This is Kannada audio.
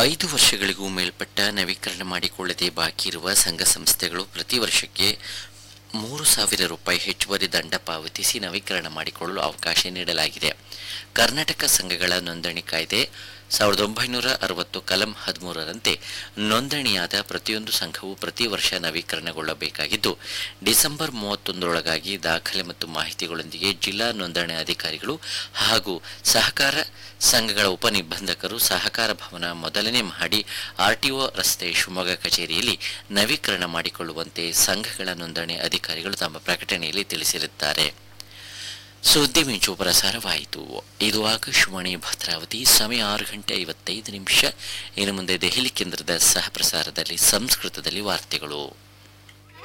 ಐದು ವರ್ಷಗಳಿಗೂ ಮೇಲ್ಪಟ್ಟ ನವೀಕರಣ ಮಾಡಿಕೊಳ್ಳದೆ ಬಾಕಿ ಇರುವ ಸಂಘ ಸಂಸ್ಥೆಗಳು ಪ್ರತಿ ವರ್ಷಕ್ಕೆ ಮೂರು ಸಾವಿರ ರೂಪಾಯಿ ಹೆಚ್ಚುವರಿ ದಂಡ ಪಾವತಿಸಿ ನವೀಕರಣ ಮಾಡಿಕೊಳ್ಳಲು ಅವಕಾಶ ನೀಡಲಾಗಿದೆ ಕರ್ನಾಟಕ ಸಂಘಗಳ ನೋಂದಣಿ ಕಾಯ್ದೆ ಸಾವಿರದ ಒಂಬೈನೂರ ಅರವತ್ತು ಕಲಂ ಹದಿಮೂರರಂತೆ ನೋಂದಣಿಯಾದ ಪ್ರತಿಯೊಂದು ಸಂಘವು ಪ್ರತಿ ವರ್ಷ ನವೀಕರಣಗೊಳ್ಳಬೇಕಾಗಿದ್ದು ಡಿಸೆಂಬರ್ ಮೂವತ್ತೊಂದರೊಳಗಾಗಿ ದಾಖಲೆ ಮತ್ತು ಮಾಹಿತಿಗಳೊಂದಿಗೆ ಜಿಲ್ಲಾ ನೋಂದಣಿ ಅಧಿಕಾರಿಗಳು ಹಾಗೂ ಸಹಕಾರ ಸಂಘಗಳ ಉಪನಿಬಂಧಕರು ಸಹಕಾರ ಭವನ ಮೊದಲನೇ ಮಹಡಿ ಆರ್ಟಿಒ ರಸ್ತೆ ಶಿವಮೊಗ್ಗ ಕಚೇರಿಯಲ್ಲಿ ನವೀಕರಣ ಮಾಡಿಕೊಳ್ಳುವಂತೆ ಸಂಘಗಳ ನೋಂದಣಿ ಅಧಿಕಾರಿಗಳು ತಮ್ಮ ಪ್ರಕಟಣೆಯಲ್ಲಿ ತಿಳಿಸಿರುತ್ತಾರೆ ಸುದ್ದಿ ಮಿಂಚು ಪ್ರಸಾರವಾಯಿತು ಇದು ಆಕಾಶವಾಣಿ ಭದ್ರಾವತಿ ಸಮಯ ಆರು ಗಂಟೆ ಐವತ್ತೈದು ನಿಮಿಷ ಇನ್ನು ಮುಂದೆ ದೆಹಲಿ ಕೇಂದ್ರದ ಸಹ ಪ್ರಸಾರದಲ್ಲಿ ಸಂಸ್ಕೃತದಲ್ಲಿ ವಾರ್ತೆಗಳು